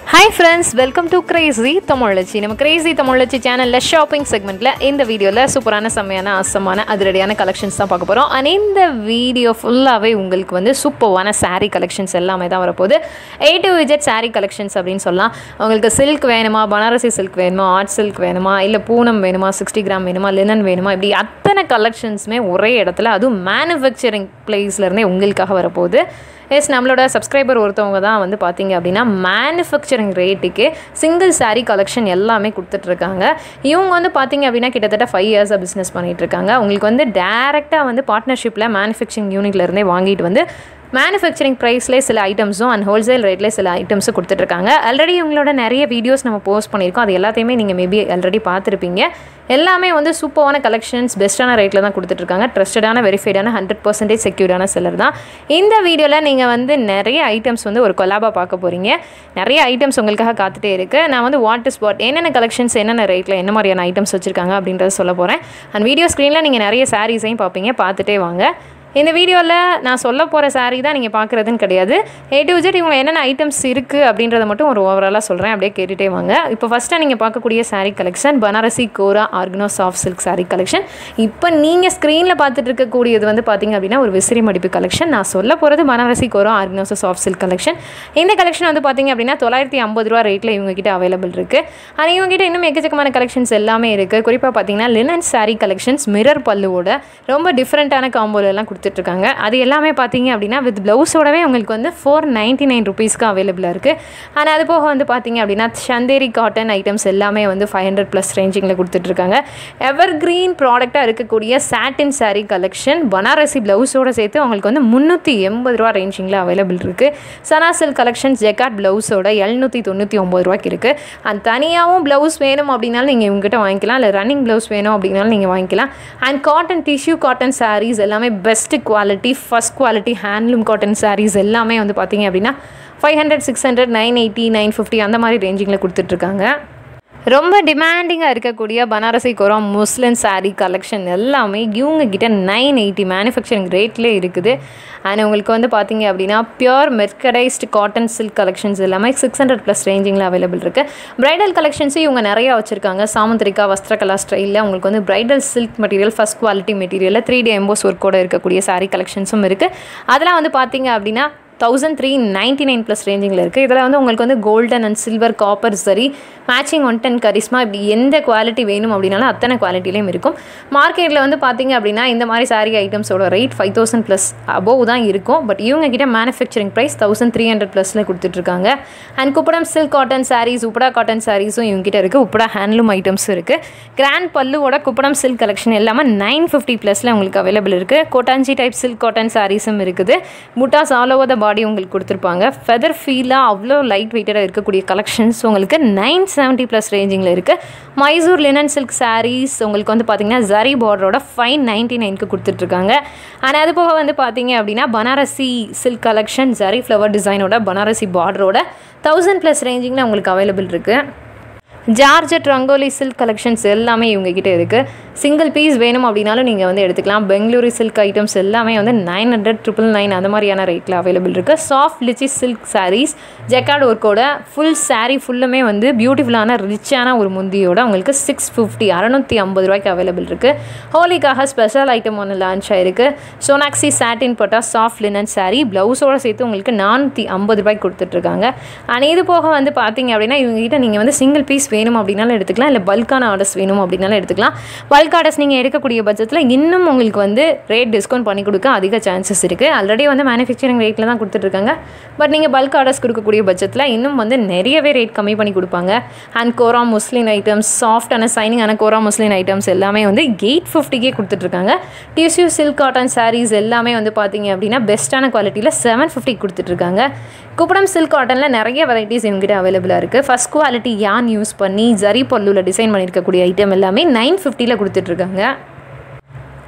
hi friends welcome to crazy Tamizhachi நம்ம crazy தமிழச்சி சேனலில் shopping செக்மெண்ட்டில் இந்த வீடியோவில் சூப்பரான செம்மையான அசமான அதிரடியான கலெக்ஷன்ஸ் தான் பார்க்க போகிறோம் அண்ட் இந்த வீடியோ ஃபுல்லாகவே உங்களுக்கு வந்து சூப்பரான saree கலெக்ஷன்ஸ் எல்லாமே தான் வரப்போகுது ஏ டு விஜெட் saree கலெக்ஷன்ஸ் அப்படின்னு சொல்லலாம் உங்களுக்கு சில்க் வேணுமா பனாரசி சில்க் வேணுமா ஆர்ட் சில்க் வேணுமா இல்லை பூனம் வேணுமா சிக்ஸ்டி கிராம் வேணுமா லினன் வேணுமா இப்படி அத்தனை கலெக்ஷன்ஸுமே ஒரே இடத்துல அதுவும் மேனுஃபேக்சரிங் பிளேஸ்லேருந்தே உங்களுக்காக வரப்போகுது எஸ் நம்மளோட சப்ஸ்கிரைபர் ஒருத்தவங்க தான் வந்து பார்த்தீங்க அப்படின்னா மேனுஃபேக்சரிங் ரேட்டுக்கு சிங்கிள் saree கலெக்ஷன் எல்லாமே கொடுத்துட்ருக்காங்க இவங்க வந்து பார்த்தீங்க அப்படின்னா கிட்டத்தட்ட ஃபைவ் இயர்ஸாக பிஸ்னஸ் பண்ணிகிட்ருக்காங்க உங்களுக்கு வந்து டேரெக்டாக வந்து பார்ட்னர்ஷிப்பில் மேனுஃபேக்சரிங் யூனிட்லேருந்தே வாங்கிட்டு வந்து மேனுஃபேக்சரிங் ப்ரைஸ்லேயே சில ஐட்டம்ஸும் அண்ட் ஹோல்சேல் ரேட்லேயே சில ஐட்டம்ஸும் கொடுத்துட்ருக்காங்க ஆல்ரெடி உங்களோட நிறைய வீடியோஸ் நம்ம போஸ்ட் பண்ணியிருக்கோம் அது எல்லாத்தையுமே நீங்கள் மேபி ஆல்ரெடி பார்த்துருப்பீங்க எல்லாமே வந்து சூப்பரான கலெக்ஷன்ஸ் பெஸ்ட்டான ரேட்டில் தான் கொடுத்துட்ருக்காங்க ட்ரஸ்டடான வெரிஃபைடான ஹண்ட்ரட் பர்சன்டேஜ் செக்யூர்டான செல்லர் தான் இந்த வீடியோவில் நீங்கள் வந்து நிறைய ஐட்டம்ஸ் வந்து ஒரு கொலாபாக பார்க்க போகிறீங்க நிறைய ஐட்டம்ஸ் உங்களுக்காக காத்துட்டே இருக்குது நான் வந்து வாட் இஸ் வாட் என்னென்ன கலெக்ஷன்ஸ் என்னென்ன ரேட்டில் என்ன மாதிரியான ஐட்டம்ஸ் வச்சுருக்காங்க அப்படின்றத சொல்ல போகிறேன் அண்ட் வீடியோ ஸ்க்ரீனில் நீங்கள் நிறைய சாரீஸையும் பார்ப்பீங்க பார்த்துட்டே வாங்க இந்த வீடியோவில் நான் சொல்ல போகிற saree தான் நீங்கள் பார்க்குறதுன்னு கிடையாது ஏ டு ஜெட் இவங்க என்னென்ன ஐட்டம்ஸ் இருக்குது அப்படின்றத மட்டும் ஒரு ஓவராலாக சொல்கிறேன் அப்படியே கேட்டுகிட்டே வாங்க இப்போ ஃபஸ்ட்டாக நீங்கள் பார்க்கக்கூடிய saree collection Banarasi Kora organza soft silk saree collection இப்போ நீங்கள் ஸ்க்ரீனில் பார்த்துட்டு இருக்கக்கூடியது வந்து பார்த்தீங்க அப்படின்னா ஒரு விசிறி மடிப்பு கலெக்ஷன் நான் சொல்ல போகிறது பனாரசி கோரா ஆர்கனோசோ சாஃப்ட் சில்க் கலெக்ஷன் இந்த கலெக்ஷன் வந்து பார்த்தீங்க அப்படின்னா தொள்ளாயிரத்தி ஐம்பது ரூபா ரேட்டில் இவங்க கிட்ட அவைலபிள் இருக்குது ஆனால் இவங்க கிட்ட இன்னும் எக்கச்சக்கமான கலெக்ஷன்ஸ் எல்லாமே இருக்குது குறிப்பாக பார்த்தீங்கன்னா லினன் saree கலெக்ஷன்ஸ் மிரர் பல்லுவோட ரொம்ப டிஃப்ரெண்ட்டான காம்போலெல்லாம் கொடுத்துட்ருக்காங்க அது எல்லாமே பார்த்தீங்க அப்படின்னா வித் ப்ளவுஸோடவே உங்களுக்கு வந்து ஃபோர் நைன்ட்டி நைன் ருபீஸ்க்கு அவைலபிளாக இருக்குது ஆனால் அது போக வந்து பார்த்தீங்க அப்படின்னா சந்தேரி காட்டன் ஐட்டம்ஸ் எல்லாமே வந்து ஃபைவ் ஹண்ட்ரட் ப்ளஸ் ரேஞ்சிங்கில் கொடுத்துட்ருக்காங்க எவர் கிரீன் ப்ராடக்டாக இருக்கக்கூடிய சாட்டின் saree கலெக்ஷன் பனாரசி ப்ளவுஸோட சேர்த்து உங்களுக்கு வந்து முந்நூற்றி எண்பது ரூபா ரேஞ்சிங்கில் அவைலபிள் இருக்குது சனா சில்க் கலெக்ஷன்ஸ் ஜெக்காட் ப்ளவுஸோட எழுநூற்றி தொண்ணூற்றி ஒம்பது ரூபாய்க்கு இருக்குது அண்ட் தனியாகவும் ப்ளவுஸ் வேணும் அப்படின்னாலும் நீங்கள் இவங்ககிட்ட வாங்கிக்கலாம் இல்லை ரன்னிங் ப்ளவுஸ் வேணும் அப்படின்னாலும் நீங்கள் வாங்கிக்கலாம் and cotton tissue cotton sarees எல்லாமே best quality first quality handloom cotton sarees எல்லாமே வந்து பார்த்தீங்க அப்படின்னா five hundred six hundred nine eighty nine fifty அந்த மாதிரி ரேஞ்சிங்கில் கொடுத்துட்ருக்காங்க ரொம்ப டிமாண்டிங்காக இருக்கக்கூடிய பனாரசி கோரம் முஸ்லிம் saree கலெக்ஷன் எல்லாமே இவங்க கிட்ட நைன் எயிட்டி மேனுஃபேக்சரிங் ரேட்லேயே இருக்குது அண்ட் உங்களுக்கு வந்து பார்த்தீங்க அப்படின்னா pure mercerised cotton silk collections எல்லாமே சிக்ஸ் ஹண்ட்ரட் ப்ளஸ் ரேஞ்சிங்கில் அவைலபிள் இருக்குது பிரைடல் கலெக்ஷன்ஸும் இவங்க நிறையா வச்சுருக்காங்க சாமந்திரிகா வஸ்திரகலா ஸ்டைலில் உங்களுக்கு வந்து bridal silk material first quality மெட்டீரியலில் த்ரீ டி எம்போஸ் ஒர்க்கோட இருக்கக்கூடிய saree கலெக்ஷன்ஸும் இருக்குது அதெல்லாம் வந்து பார்த்தீங்க அப்படின்னா thousand three ninety nine plus ரேஞ்சிங்கில் இருக்குது இதில் வந்து உங்களுக்கு வந்து கோல்டன் அண்ட் சில்வர் காப்பர் சரி மேட்சிங் ஒன் டென் கரிஸ்மா இப்படி எந்த குவாலிட்டி வேணும் அப்படின்னாலும் அத்தனை குவாலிட்டிலையும் இருக்கும் மார்க்கெட்டில் வந்து பார்த்தீங்க அப்படின்னா இந்த மாதிரி saree ஐட்டம்ஸோட rate five thousand plus above தான் இருக்கும் பட் இவங்க கிட்ட manufacturing price thousand three hundred ப்ளஸில் கொடுத்துட்ருக்காங்க and Kuppadam silk cotton sarees Uppada cotton சாரீஸும் இவங்க கிட்ட இருக்குது உப்படா ஹேண்ட்லூம் ஐட்டம்ஸும் இருக்குது கிராண்ட் பல்லுவோட குப்படம் சில்க் கலெக்ஷன் எல்லாமே நைன் ஃபிஃப்டி ப்ளஸில் உங்களுக்கு அவைலபிள் இருக்குது கோட்டாஞ்சி டைப் சில்க் காட்டன் சாரீஸும் இருக்குது புட்டாஸ் ஆல் ஓவர் த பாடி உங்களுக்கு கொடுத்துருப்பாங்க ஃபெதர் ஃபீலாக அவ்வளோ லைட் வெயிட்டடாக இருக்கக்கூடிய கலெக்ஷன்ஸ் உங்களுக்கு நைன் செவன்ட்டி ப்ளஸ் ரேஞ்சிங்கில் இருக்குது மைசூர் லினன் சில்க் sarees உங்களுக்கு வந்து பார்த்தீங்கன்னா ஜரி பார்டரோட ஃபைவ் நைன்ட்டி நைனுக்கு கொடுத்துட்ருக்காங்க அண்ட் அது போக வந்து பார்த்தீங்க அப்படின்னா Banarasi silk collection zari flower டிசைனோட பனாரசி பார்டரோட தௌசண்ட் ப்ளஸ் ரேஞ்சிங்கில் உங்களுக்கு அவைலபிள் இருக்குது ஜார்ஜட் ரங்கோலி சில்க் கலெக்ஷன்ஸ் எல்லாமே இவங்க கிட்ட இருக்குது சிங்கிள் பீஸ் வேணும் அப்படின்னாலும் நீங்கள் வந்து எடுத்துக்கலாம் பெங்களூரி சில்க் ஐட்டம்ஸ் எல்லாமே வந்து நைன் ஹண்ட்ரட் ட்ரிபிள் நைன் அந்த மாதிரியான ரேட்டில் அவைலபிள் இருக்குது soft lichi silk sarees jacquard ஒர்க்கோட ஃபுல் saree ஃபுல்லுமே வந்து பியூட்டிஃபுல்லான ரிச்சான ஒரு முந்தியோட உங்களுக்கு சிக்ஸ் ஃபிஃப்டி அறநூற்றி ஐம்பது ரூபாய்க்கு அவைலபிள் இருக்குது ஹோலிக்காக ஸ்பெஷல் ஐட்டம் ஒன்று லான்ச் ஆயிருக்கு சோனாக்ஸி சாட்டின் போட்டா சாஃப்ட் லினன் saree ப்ளவுஸோட சேர்த்து உங்களுக்கு நானூற்றி ஐம்பது ரூபாய்க்கு கொடுத்துட்ருக்காங்க அண்ட் இது போக வந்து பார்த்தீங்க அப்படின்னா இவங்ககிட்ட நீங்கள் வந்து சிங்கிள் பீஸ் வேணும் அப்படின்னாலும் எடுத்துக்கலாம் இல்லை பல்கான ஆர்டர்ஸ் வேணும் அப்படின்னாலும் எடுத்துக்கலாம் பல்க் ஆர்டர்ஸ் நீங்கள் எடுக்கக்கூடிய பட்சத்தில் இன்னும் உங்களுக்கு வந்து ரேட் டிஸ்கவுண்ட் பண்ணி கொடுக்க அதிக சான்சஸ் இருக்குது ஆல்ரெடி வந்து மேனுஃபேக்சரிங் ரேட்டில் தான் கொடுத்துட்ருக்காங்க பட் நீங்கள் பல்க் ஆர்டர்ஸ் கொடுக்கக்கூடிய பட்சத்தில் இன்னும் வந்து நிறையவே ரேட் கம்மி பண்ணி கொடுப்பாங்க அண்ட் கோரா முஸ்லின் ஐட்டம்ஸ் சாஃப்டான சைனிங்கான கோரா முஸ்லின் ஐட்டம்ஸ் எல்லாமே வந்து எயிட் ஃபிஃப்டிக்கே கொடுத்துட்ருக்காங்க டிஷ்யூ சில்க் காட்டன் sarees எல்லாமே வந்து பார்த்தீங்க அப்படின்னா பெஸ்ட்டான குவாலிட்டியில் செவன் ஃபிஃப்டி கொடுத்துட்ருக்காங்க குப்படம் சில்க் காட்டனில் நிறைய வெரைட்டிஸ் எங்ககிட்ட அவைலபிளாக இருக்குது ஃபஸ்ட் குவாலிட்டி யான் யூஸ் பண்ணி ஜரி பல்லுவில் டிசைன் பண்ணியிருக்கக்கூடிய ஐட்டம் எல்லாமே நைன் ஃபிஃப்டியில் கொடுத்துட்ருக்காங்க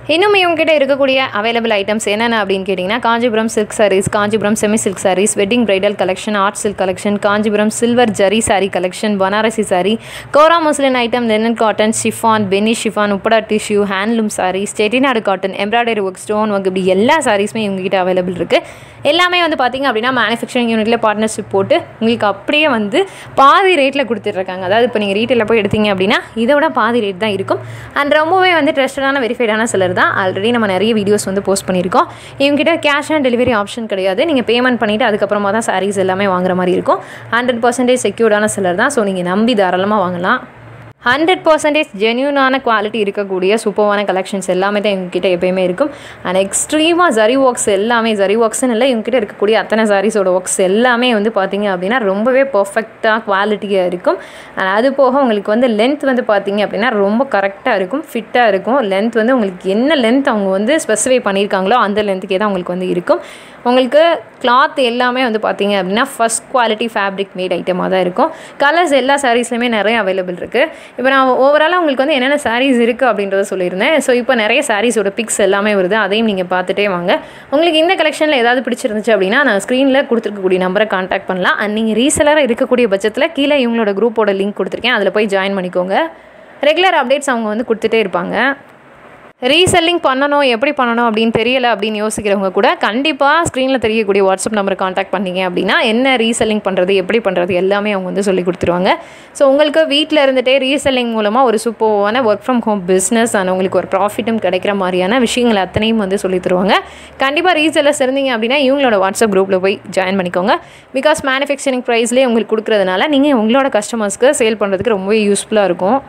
இன்னும் இவங்ககிட்ட இருக்கக்கூடிய அவைலபிள் ஐட்டம்ஸ் என்னென்ன அப்படின்னு கேட்டிங்கன்னா Kanchipuram silk sarees Kanchipuram semi silk sarees wedding bridal collection art silk collection Kanchipuram silver zari saree collection Banarasi saree Kora muslin item linen cotton chiffon பெனி chiffon Uppada tissue handloom sarees Chettinad cotton embroidery work stone work இப்படி எல்லா சாரீஸுமே இவங்ககிட்ட available இருக்குது எல்லாமே வந்து பார்த்திங்க அப்படின்னா மேனுஃபேக்சரிங் யூனிட்டில் பார்ட்னர்ஷிப் போட்டு உங்களுக்கு அப்படியே வந்து பாதி ரேட்டில் கொடுத்துட்ருக்காங்க அதாவது இப்போ நீங்கள் ரீட்டெயிலில் போய் எடுத்தீங்க அப்படின்னா இதை விட பாதி ரேட் தான் இருக்கும் அண்ட் ரொம்பவே வந்து ட்ரஸ்டடான வெரிஃபைடான சிலர் தான் ஆல்ரெடி நம்ம நிறைய வீடியோஸ் வந்து போஸ்ட் பண்ணியிருக்கோம் இவங்ககிட்ட கேஷ் ஆன் டெலிவரி ஆப்ஷன் கிடையாது நீங்கள் பேமெண்ட் பண்ணிவிட்டு அதுக்கப்புறமா தான் சாரீஸ் எல்லாமே வாங்குற மாதிரி இருக்கும் ஹண்ட்ரட் பர்சன்டேஜ் செக்யூர்டான சிலர் தான் ஸோ நீங்கள் நம்பி தாராளமாக வாங்கலாம் ஹண்ட்ரட் பர்சன்டேஜ் ஜென்யூனான குவாலிட்டி இருக்கக்கூடிய சூப்பர்வான கலெக்ஷன்ஸ் எல்லாமே தான் எங்ககிட்ட எப்பயுமே இருக்கும் அண்ட் எக்ஸ்ட்ரீமாக ஜரி ஒர்க்ஸ் எல்லாமே ஜரி ஒர்க்ஸ்னு இல்லை இவங்ககிட்ட இருக்கக்கூடிய அத்தனை சாரீஸோட ஒர்க்ஸ் எல்லாமே வந்து பார்த்தீங்க அப்படின்னா ரொம்பவே பர்ஃபெக்டாக குவாலிட்டியாக இருக்கும் அண்ட் அது போக உங்களுக்கு வந்து லென்த் வந்து பார்த்தீங்க அப்படின்னா ரொம்ப கரெக்டாக இருக்கும் ஃபிட்டாக இருக்கும் லென்த் வந்து உங்களுக்கு என்ன லென்த் அவங்க வந்து ஸ்பெசிஃபை பண்ணியிருக்காங்களோ அந்த லென்த்துக்கே தான் உங்களுக்கு வந்து இருக்கும் உங்களுக்கு கிளாத் எல்லாமே வந்து பார்த்தீங்க அப்படின்னா ஃபஸ்ட் குவாலிட்டி ஃபேப்ரிக் மேட் ஐட்டமாக தான் இருக்கும் கலர்ஸ் எல்லா சாரீஸ்லையுமே நிறைய அவைலபிள் இருக்குது இப்போ நான் ஓவராலாக உங்களுக்கு வந்து என்னென்ன சாரீஸ் இருக்குது அப்படின்றத சொல்லியிருந்தேன் ஸோ இப்போ நிறைய சாரீஸோட பிக்ஸ் எல்லாமே வருது அதையும் நீங்கள் பார்த்துட்டே வாங்க உங்களுக்கு இந்த கலெக்ஷனில் ஏதாவது பிடிச்சிருந்துச்சு அப்படின்னா நான் ஸ்க்ரீனில் கொடுத்துருக்கக்கூடிய நம்பரை காண்டாக்ட் பண்ணலாம் அண்ட் நீங்கள் ரீசெலராக இருக்கக்கூடிய பட்சத்தில் கீழே இவங்களோட குரூப்போட லிங்க் கொடுத்துருக்கேன் அதில் போய் ஜாயின் பண்ணிக்கோங்க ரெகுலர் அப்டேட்ஸ் அவங்க வந்து கொடுத்துட்டே இருப்பாங்க ரீசெல்லிங் பண்ணணும் எப்படி பண்ணணும் அப்படின்னு தெரியல அப்படின்னு யோசிக்கிறவங்க கூட கண்டிப்பாக ஸ்க்ரீனில் தெரியக்கூடிய வாட்ஸ்அப் நம்பரை காண்டாக்ட் பண்ணீங்க அப்படின்னா என்ன ரீசெல்லிங் பண்ணுறது எப்படி பண்ணுறது எல்லாமே அவங்க வந்து சொல்லி கொடுத்துருவாங்க ஸோ உங்களுக்கு வீட்டில் இருந்துகிட்டே ரீசெல்லிங் மூலமாக ஒரு சூப்பரான work from home business and உங்களுக்கு ஒரு ப்ராஃபிட்டும் கிடைக்கிற மாதிரியான விஷயங்கள் அத்தனையும் வந்து சொல்லி தருவாங்க கண்டிப்பாக ரீசெல்லர்ஸ் இருந்தீங்க அப்படின்னா இவங்களோட வாட்ஸ்அப் குரூப்பில் போய் ஜாயின் பண்ணிக்கோங்க பிகாஸ் மேனுஃபேக்சரிங் ப்ரைஸ்லேயே உங்களுக்கு கொடுக்குறதுனால நீங்கள் உங்களோட கஸ்டமர்ஸ்க்கு சேல் பண்ணுறதுக்கு ரொம்பவே யூஸ்ஃபுல்லாக இருக்கும்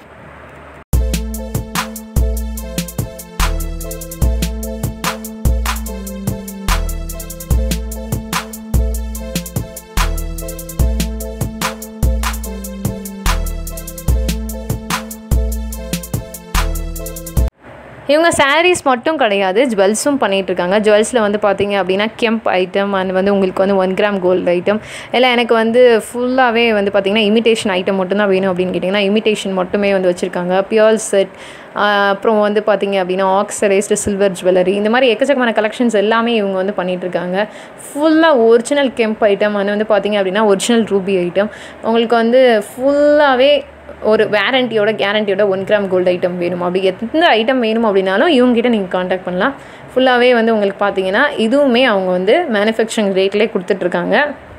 இவங்க சாரீஸ் மட்டும் கிடையாது ஜுவல்ஸும் பண்ணிகிட்ருக்காங்க ஜுவல்ஸில் வந்து பார்த்தீங்க அப்படின்னா கெம்ப் ஐட்டம் அண்ட் வந்து உங்களுக்கு வந்து ஒன் கிராம் கோல்டு ஐட்டம் இல்லை எனக்கு வந்து ஃபுல்லாகவே வந்து பார்த்திங்கன்னா இமிட்டேஷன் ஐட்டம் மட்டும்தான் வேணும் அப்படின்னு கேட்டிங்கன்னா இமிட்டேஷன் மட்டுமே வந்து வச்சுருக்காங்க பியோர் செட் அப்புறம் வந்து பார்த்திங்க அப்படின்னா ஆக்சரைஸ்டு சில்வர் ஜுவல்லரி இந்த மாதிரி எக்கச்சக்கமான கலெக்ஷன்ஸ் எல்லாமே இவங்க வந்து பண்ணிகிட்ருக்காங்க ஃபுல்லாக ஒரிஜினல் கெம்ப் ஐட்டம் அது வந்து பார்த்திங்க அப்படின்னா ஒரிஜினல் ரூபி ஐட்டம் உங்களுக்கு வந்து ஃபுல்லாகவே ஒரு வேரண்டியோட கேரண்டியோட ஒன் கிராம் கோல்டு ஐட்டம் வேணும் அப்படி எந்த ஐட்டம் வேணும் அப்படின்னாலும் இவங்ககிட்ட நீங்கள் காண்டாக்ட் பண்ணலாம் ஃபுல்லாகவே வந்து உங்களுக்கு பார்த்தீங்கன்னா இதுவுமே அவங்க வந்து மேனுஃபேக்சரிங் ரேட்லேயே கொடுத்துட்ருக்காங்க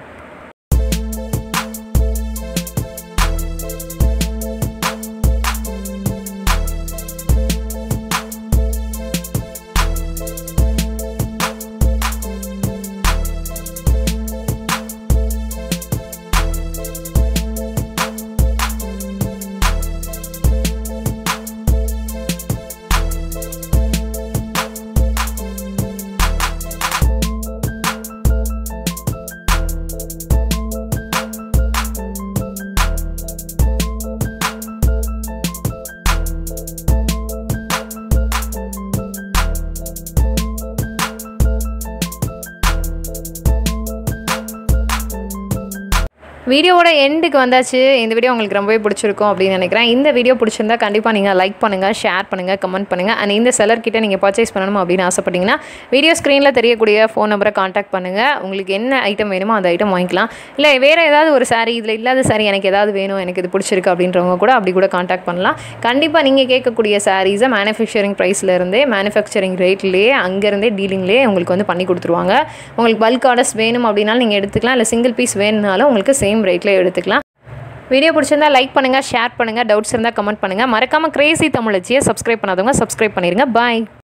வீடியோவோட எண்டுக்கு வந்தாச்சு இந்த வீடியோ உங்களுக்கு ரொம்பவே பிடிச்சிருக்கும் அப்படின்னு நினைக்கிறேன் இந்த வீடியோ பிடிச்சிருந்தா கண்டிப்பாக நீங்கள் லைக் பண்ணுங்கள் ஷேர் பண்ணுங்கள் கமெண்ட் பண்ணுங்கள் அண்ட் இந்த செலர் கிட்ட நீங்கள் பர்ச்சேஸ் பண்ணணும் அப்படின்னு ஆசைப்பட்டீங்கன்னா வீடியோ ஸ்க்ரீனில் தெரியக்கூடிய ஃபோன் நம்பரை காண்டாக்ட் பண்ணுங்கள் உங்களுக்கு என்ன ஐட்டம் வேணுமோ அந்த ஐட்டம் வாங்கிக்கலாம் இல்லை வேறு ஏதாவது ஒரு சாரீ இதில் இல்லாத சாரீ எனக்கு ஏதாவது வேணும் எனக்கு இது பிடிச்சிருக்கு அப்படின்றவங்க கூட அப்படி கூட காண்டாக்ட் பண்ணலாம் கண்டிப்பாக நீங்கள் கேட்கக்கூடிய சாரீஸை மேனுஃபேக்சரிங் ப்ரைஸ்லேருந்தே மேனுஃபேக்சரிங் ரேட்லேயே அங்கேருந்தே டீலிங்லேயே உங்களுக்கு வந்து பண்ணி கொடுத்துருவாங்க உங்களுக்கு பல்க் ஆர்டர்ஸ் வேணும் அப்படின்னாலும் நீங்கள் எடுத்துக்கலாம் இல்லை சிங்கிள் பீஸ் வேணுனாலும் உங்களுக்கு சேம் ரேட்டில் எடுத்துக்கலாம் வீடியோ பிடிச்சிருந்தா லைக் பண்ணுங்கள் ஷேர் பண்ணுங்கள் டவுட்ஸ் இருந்தால் கமெண்ட் பண்ணுங்கள் மறக்காமல் கிரேசி தமிழச்சியை சப்ஸ்கிரைப் பண்ணாதவங்க சப்ஸ்கிரைப் பண்ணிடுங்க பாய்